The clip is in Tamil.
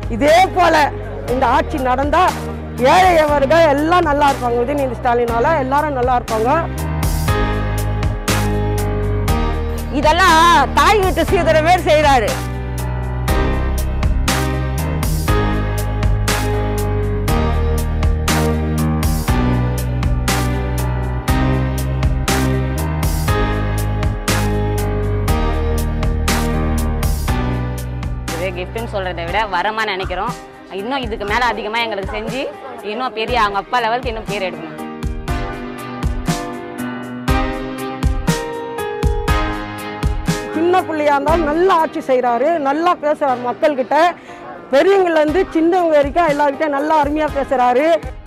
இதே போல இந்த ஆட்சி நடந்தா ஏழையவர்கள் எல்லாம் நல்லா இருப்பாங்க உதயநிதி ஸ்டாலினால எல்லாரும் நல்லா இருப்பாங்க இதெல்லாம் தாய் வீட்டு சீதர பேர் செய்கிறாரு இது கிஃப்ட்னு சொல்கிறத விட வரமா நினைக்கிறோம் இன்னும் இதுக்கு மேலே அதிகமாக எங்களுக்கு செஞ்சு இன்னும் பெரிய அவங்க அப்பா லெவலுக்கு இன்னும் பேர் எடுக்கணும் சின்ன பிள்ளையா இருந்தாலும் நல்லா ஆட்சி செய்கிறாரு நல்லா பேசுறாரு மக்கள்கிட்ட பெரியவங்கலேருந்து சின்னவங்க வரைக்கும் எல்லாருக்கிட்டையும் நல்லா அருமையாக பேசுகிறாரு